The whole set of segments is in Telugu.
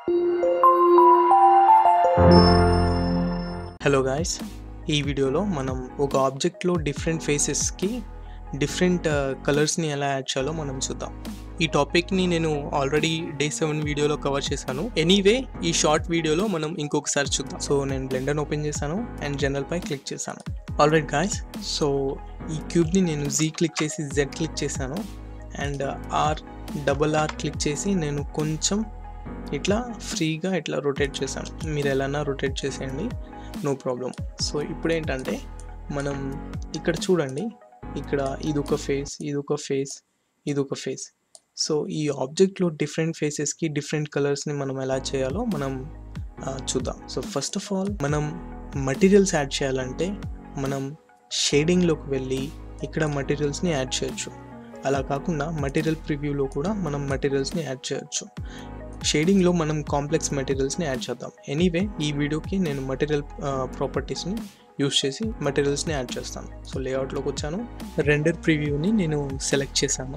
హలో గాయ్స్ ఈ వీడియోలో మనం ఒక ఆబ్జెక్ట్లో డిఫరెంట్ ఫేసెస్కి డిఫరెంట్ కలర్స్ని ఎలా యాడ్ చేయాలో మనం చూద్దాం ఈ టాపిక్ని నేను ఆల్రెడీ డే సెవెన్ వీడియోలో కవర్ చేశాను ఎనీవే ఈ షార్ట్ వీడియోలో మనం ఇంకొకసారి చూద్దాం సో నేను బ్లెండర్ ఓపెన్ చేశాను అండ్ జనరల్ పై క్లిక్ చేశాను ఆల్రైట్ గాయ్స్ సో ఈ క్యూబ్ని నేను జీ క్లిక్ చేసి జెడ్ క్లిక్ చేశాను and R double R click చేసి నేను కొంచెం ఇట్లా ఫ్రీగా ఇట్లా రొటేట్ చేశాను మీరు ఎలానా రొటేట్ చేసేయండి నో ప్రాబ్లం సో ఇప్పుడు ఏంటంటే మనం ఇక్కడ చూడండి ఇక్కడ ఇది ఒక ఫేస్ ఇది ఒక ఫేస్ ఇది ఒక ఫేస్ సో ఈ ఆబ్జెక్ట్లో డిఫరెంట్ ఫేసెస్కి డిఫరెంట్ కలర్స్ని మనం ఎలా చేయాలో మనం ఆ, చూద్దాం సో ఫస్ట్ ఆఫ్ ఆల్ మనం మటీరియల్స్ యాడ్ చేయాలంటే మనం షేడింగ్లోకి వెళ్ళి ఇక్కడ మటీరియల్స్ని యాడ్ చేయొచ్చు అలా కాకుండా మటీరియల్ ప్రివ్యూలో కూడా మనం మటీరియల్స్ని యాడ్ చేయొచ్చు షేడింగ్లో మనం కాంప్లెక్స్ మెటీరియల్స్ని యాడ్ చేద్దాం ఎనీవే ఈ వీడియోకి నేను మటీరియల్ ప్రాపర్టీస్ని యూస్ చేసి మటీరియల్స్ని యాడ్ చేస్తాను సో లేఅవుట్లోకి వచ్చాను రెండర్ ప్రివ్యూని నేను సెలెక్ట్ చేశాను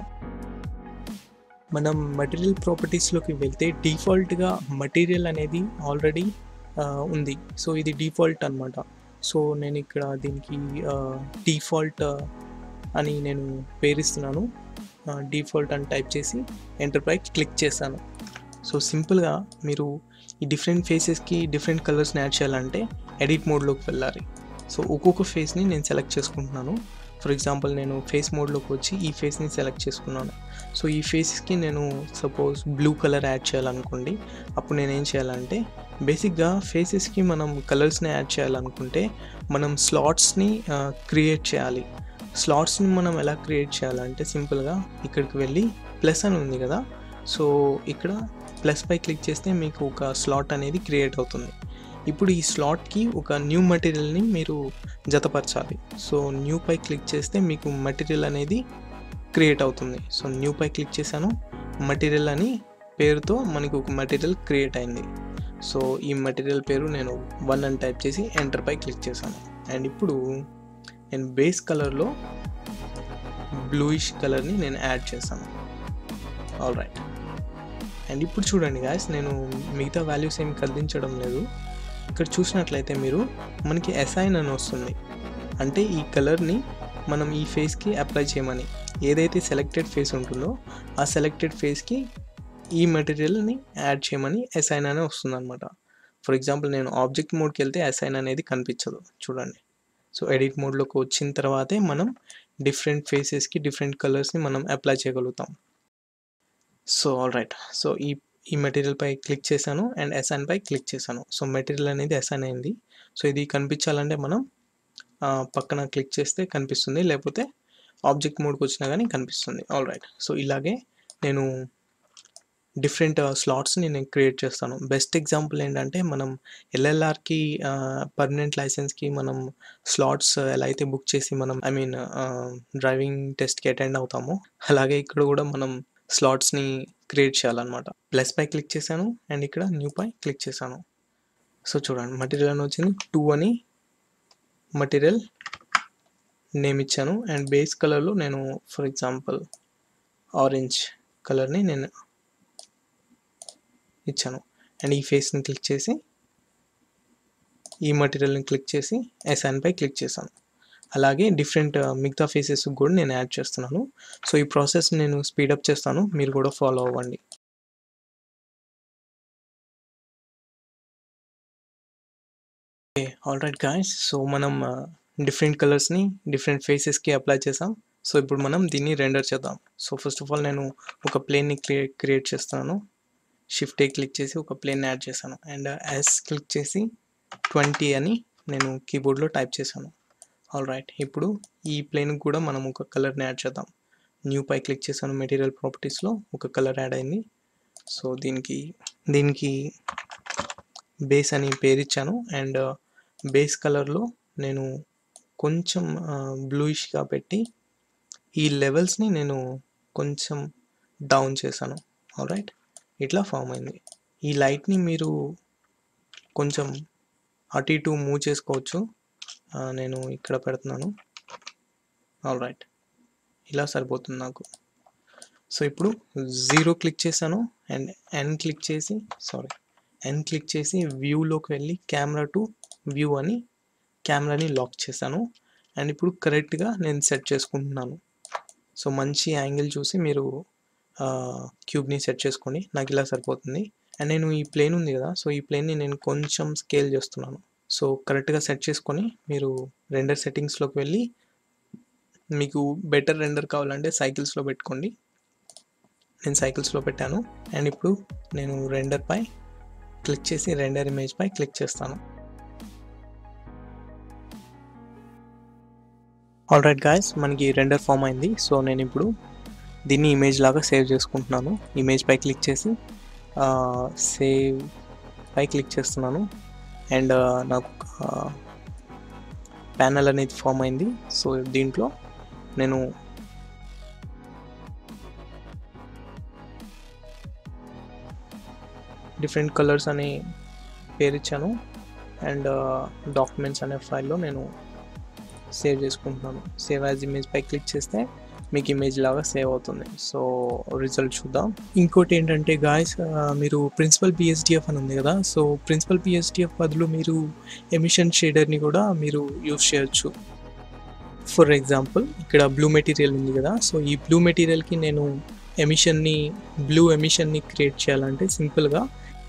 మనం మటీరియల్ ప్రాపర్టీస్లోకి వెళ్తే డిఫాల్ట్గా మటీరియల్ అనేది ఆల్రెడీ ఉంది సో ఇది డిఫాల్ట్ అనమాట సో నేను ఇక్కడ దీనికి డిఫాల్ట్ అని నేను పేరిస్తున్నాను డిఫాల్ట్ అని టైప్ చేసి ఎంటర్ పై క్లిక్ చేశాను సో సింపుల్గా మీరు ఈ డిఫరెంట్ ఫేసెస్కి డిఫరెంట్ కలర్స్ని యాడ్ చేయాలంటే ఎడిట్ మోడ్లోకి వెళ్ళాలి సో ఒక్కొక్క ఫేస్ని నేను సెలెక్ట్ చేసుకుంటున్నాను ఫర్ ఎగ్జాంపుల్ నేను ఫేస్ మోడ్లోకి వచ్చి ఈ ఫేస్ని సెలెక్ట్ చేసుకున్నాను సో ఈ ఫేస్కి నేను సపోజ్ బ్లూ కలర్ యాడ్ చేయాలనుకోండి అప్పుడు నేను ఏం చేయాలంటే బేసిక్గా ఫేసెస్కి మనం కలర్స్ని యాడ్ చేయాలనుకుంటే మనం స్లాట్స్ని క్రియేట్ చేయాలి స్లాట్స్ని మనం ఎలా క్రియేట్ చేయాలంటే సింపుల్గా ఇక్కడికి వెళ్ళి ప్లస్ అని ఉంది కదా సో ఇక్కడ ప్లస్ పై క్లిక్ చేస్తే మీకు ఒక స్లాట్ అనేది క్రియేట్ అవుతుంది ఇప్పుడు ఈ స్లాట్కి ఒక న్యూ మెటీరియల్ని మీరు జతపరచాలి సో న్యూ పై క్లిక్ చేస్తే మీకు మెటీరియల్ అనేది క్రియేట్ అవుతుంది సో న్యూ పై క్లిక్ చేశాను మెటీరియల్ అని పేరుతో మనకి ఒక మెటీరియల్ క్రియేట్ అయింది సో ఈ మెటీరియల్ పేరు నేను వన్ అని టైప్ చేసి ఎంటర్ పై క్లిక్ చేశాను అండ్ ఇప్పుడు నేను బేస్ కలర్లో బ్లూయిష్ కలర్ని నేను యాడ్ చేశాను ఆల్ రైట్ అండ్ ఇప్పుడు చూడండి గాయస్ నేను మిగతా వాల్యూస్ ఏం కదిలించడం లేదు ఇక్కడ చూసినట్లయితే మీరు మనకి అసైన్ అని వస్తుంది అంటే ఈ కలర్ని మనం ఈ ఫేస్కి అప్లై చేయమని ఏదైతే సెలెక్టెడ్ ఫేస్ ఉంటుందో ఆ సెలెక్టెడ్ ఫేస్కి ఈ మెటీరియల్ని యాడ్ చేయమని అసైన్ అనే వస్తుంది అనమాట ఫర్ ఎగ్జాంపుల్ నేను ఆబ్జెక్ట్ మోడ్కి వెళ్తే అసైన్ అనేది కనిపించదు చూడండి సో ఎడిట్ మోడ్లోకి వచ్చిన తర్వాతే మనం డిఫరెంట్ ఫేసెస్కి డిఫరెంట్ కలర్స్ని మనం అప్లై చేయగలుగుతాం సో ఆల్ రైట్ సో ఈ ఈ మెటీరియల్ పై క్లిక్ చేశాను అండ్ ఎస్ఎన్ పై క్లిక్ చేశాను సో మెటీరియల్ అనేది ఎస్ఎన్ అయింది సో ఇది కనిపించాలంటే మనం ఆ, పక్కన క్లిక్ చేస్తే కనిపిస్తుంది లేకపోతే ఆబ్జెక్ట్ మోడ్కి వచ్చినా కానీ కనిపిస్తుంది ఆల్ రైట్ సో ఇలాగే నేను డిఫరెంట్ స్లాట్స్ని నేను క్రియేట్ చేస్తాను బెస్ట్ ఎగ్జాంపుల్ ఏంటంటే మనం ఎల్ఎల్ఆర్కి పర్మనెంట్ లైసెన్స్కి మనం స్లాట్స్ ఎలా అయితే బుక్ చేసి మనం ఐ మీన్ డ్రైవింగ్ టెస్ట్కి అటెండ్ అవుతామో అలాగే ఇక్కడ కూడా మనం స్లాట్స్ని క్రియేట్ చేయాలన్నమాట ప్లస్ పై క్లిక్ చేశాను అండ్ ఇక్కడ న్యూ పై క్లిక్ చేశాను సో చూడండి మటీరియల్ అని వచ్చింది టూ అని మటీరియల్ నేమ్ ఇచ్చాను అండ్ బేస్ కలర్లో నేను ఫర్ ఎగ్జాంపుల్ ఆరెంజ్ కలర్ని నేను ఇచ్చాను అండ్ ఈ ఫేస్ని క్లిక్ చేసి ఈ మటీరియల్ని క్లిక్ చేసి ఎస్ఎన్ పై క్లిక్ చేశాను అలాగే డిఫరెంట్ మిగతా ఫేసెస్ కూడా నేను యాడ్ చేస్తున్నాను సో ఈ ప్రాసెస్ నేను స్పీడప్ చేస్తాను మీరు కూడా ఫాలో అవ్వండి ఆల్ రైట్ గాయస్ సో మనం డిఫరెంట్ కలర్స్ని డిఫరెంట్ ఫేసెస్కి అప్లై చేసాం సో ఇప్పుడు మనం దీన్ని రెండర్ చేద్దాం సో ఫస్ట్ ఆఫ్ ఆల్ నేను ఒక ప్లేన్ని క్రిயே క్రియేట్ చేస్తున్నాను షిఫ్ట్ ఏ క్లిక్ చేసి ఒక ప్లేన్ యాడ్ చేశాను అండ్ ఎస్ క్లిక్ చేసి ట్వంటీ అని నేను కీబోర్డ్లో టైప్ చేశాను ఆల్ రైట్ ఇప్పుడు ఈ ప్లేన్ కూడా మనం ఒక కలర్ని యాడ్ చేద్దాం న్యూ పై క్లిక్ చేశాను మెటీరియల్ ప్రాపర్టీస్లో ఒక కలర్ యాడ్ అయింది సో దీనికి దీనికి బేస్ అని పేరు ఇచ్చాను అండ్ బేస్ కలర్లో నేను కొంచెం బ్లూయిష్గా పెట్టి ఈ లెవెల్స్ని నేను కొంచెం డౌన్ చేశాను ఆల్ రైట్ ఇట్లా ఫామ్ అయింది ఈ లైట్ని మీరు కొంచెం అటు ఇటు మూవ్ చేసుకోవచ్చు ఆ, నేను ఇక్కడ పెడుతున్నాను ఆల్ రైట్ ఇలా సరిపోతుంది నాకు సో ఇప్పుడు జీరో క్లిక్ చేశాను అండ్ ఎన్ క్లిక్ చేసి సారీ ఎన్ క్లిక్ చేసి వ్యూలోకి వెళ్ళి కెమెరా టు వ్యూ అని కెమెరాని లాక్ చేశాను అండ్ ఇప్పుడు కరెక్ట్గా నేను సెట్ చేసుకుంటున్నాను సో మంచి యాంగిల్ చూసి మీరు క్యూబ్ని సెట్ చేసుకొని నాకు ఇలా సరిపోతుంది అండ్ నేను ఈ ప్లేన్ ఉంది కదా సో ఈ ప్లేన్ని నేను కొంచెం స్కేల్ చేస్తున్నాను సో కరెక్ట్గా సెట్ చేసుకొని మీరు రెండర్ సెట్టింగ్స్లోకి వెళ్ళి మీకు బెటర్ రెండర్ కావాలంటే సైకిల్స్లో పెట్టుకోండి నేను సైకిల్స్లో పెట్టాను అండ్ ఇప్పుడు నేను రెండర్ పై క్లిక్ చేసి రెండర్ ఇమేజ్ పై క్లిక్ చేస్తాను ఆల్ రైట్ గాయస్ మనకి రెండర్ ఫామ్ అయింది సో నేను ఇప్పుడు దీన్ని ఇమేజ్ లాగా సేవ్ చేసుకుంటున్నాను ఇమేజ్ పై క్లిక్ చేసి సేవ్ పై క్లిక్ చేస్తున్నాను అండ్ నాకు ప్యానల్ అనేది ఫామ్ అయింది సో దీంట్లో నేను డిఫరెంట్ కలర్స్ అనే పేరు ఇచ్చాను అండ్ డాక్యుమెంట్స్ అనే ఫైల్లో నేను సేవ్ చేసుకుంటున్నాను సేవ్ యాజ్ ఇమేజ్ పై క్లిక్ చేస్తే మీకు ఇమేజ్ లాగా సేవ్ అవుతుంది సో రిజల్ట్ చూద్దాం ఇంకోటి ఏంటంటే గాయస్ మీరు ప్రిన్సిపల్ పిఎస్డిఎఫ్ అని ఉంది కదా సో ప్రిన్సిపల్ పిఎస్డిఎఫ్ బదులు మీరు ఎమిషన్ షేడర్ని కూడా మీరు యూస్ చేయొచ్చు ఫర్ ఎగ్జాంపుల్ ఇక్కడ బ్లూ మెటీరియల్ ఉంది కదా సో ఈ బ్లూ మెటీరియల్కి నేను ఎమిషన్ని బ్లూ ఎమిషన్ని క్రియేట్ చేయాలంటే సింపుల్గా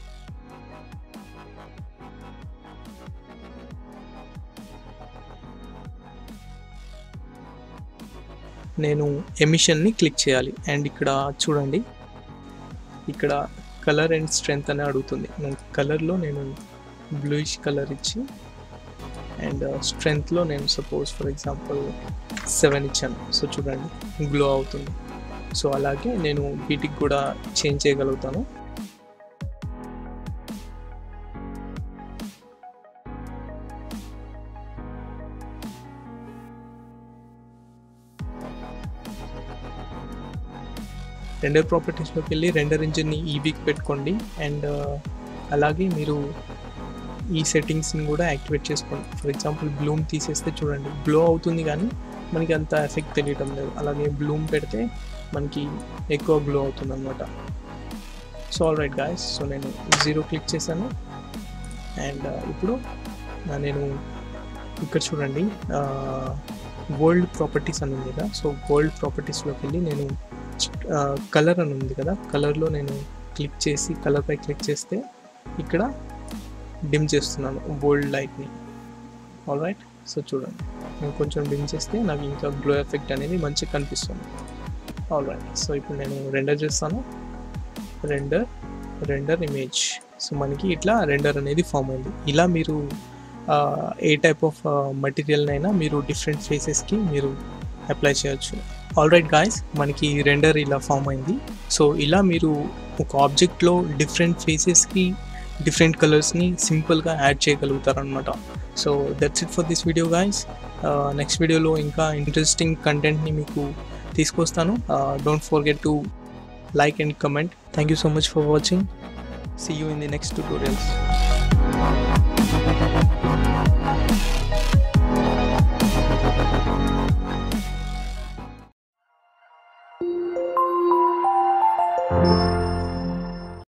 నేను ఎమిషన్ని క్లిక్ చేయాలి అండ్ ఇక్కడ చూడండి ఇక్కడ కలర్ అండ్ స్ట్రెంగ్త్ అని అడుగుతుంది నేను కలర్లో నేను బ్లూయిష్ కలర్ ఇచ్చి అండ్ స్ట్రెంగ్త్లో నేను సపోజ్ ఫర్ ఎగ్జాంపుల్ సెవెన్ ఇచ్చాను సో చూడండి గ్లో అవుతుంది సో అలాగే నేను వీటికి కూడా చేంజ్ చేయగలుగుతాను రెండర్ ప్రాపర్టీస్లోకి వెళ్ళి రెండర్ ఇంజిన్ని ఈవీకి పెట్టుకోండి అండ్ అలాగే మీరు ఈ సెట్టింగ్స్ని కూడా యాక్టివేట్ చేసుకోండి ఫర్ ఎగ్జాంపుల్ బ్లూమ్ తీసేస్తే చూడండి గ్లో అవుతుంది కానీ మనకి అంత ఎఫెక్ట్ తెలియటం లేదు అలాగే బ్లూమ్ పెడితే మనకి ఎక్కువ గ్లో అవుతుంది అనమాట so all right guys so నేను జీరో క్లిక్ చేశాను అండ్ ఇప్పుడు నేను ఇక్కడ చూడంండి వరల్డ్ ప్రాపర్టీస్ అని ఉంది కదా సో వరల్డ్ ప్రాపర్టీస్లోకి వెళ్ళి నేను కలర్ అని ఉంది కదా కలర్లో నేను క్లిక్ చేసి కలర్ పై క్లిక్ చేస్తే ఇక్కడ డిమ్ చేస్తున్నాను బోల్డ్ లైట్ని ఆల్ రైట్ సో చూడండి నేను కొంచెం డిమ్ చేస్తే నాకు ఇంకా గ్లో ఎఫెక్ట్ అనేది మంచిగా కనిపిస్తుంది ఆల్ రైట్ సో ఇప్పుడు నేను రెండర్ చేస్తాను రెండర్ రెండర్ ఇమేజ్ సో మనకి ఇట్లా రెండర్ అనేది ఫామ్ అయింది ఇలా మీరు ఏ టైప్ ఆఫ్ మటీరియల్నైనా మీరు డిఫరెంట్ ఫేసెస్కి మీరు అప్లై చేయొచ్చు ఆల్ రైట్ గాయస్ మనకి రెండర్ ఇలా ఫామ్ అయింది సో ఇలా మీరు ఒక ఆబ్జెక్ట్లో డిఫరెంట్ ఫేసెస్కి డిఫరెంట్ కలర్స్ని సింపుల్గా యాడ్ చేయగలుగుతారనమాట so that's it for this video guys next వీడియోలో ఇంకా ఇంట్రెస్టింగ్ కంటెంట్ని మీకు తీసుకొస్తాను don't forget to like and comment thank you so much for watching see you in the next tutorials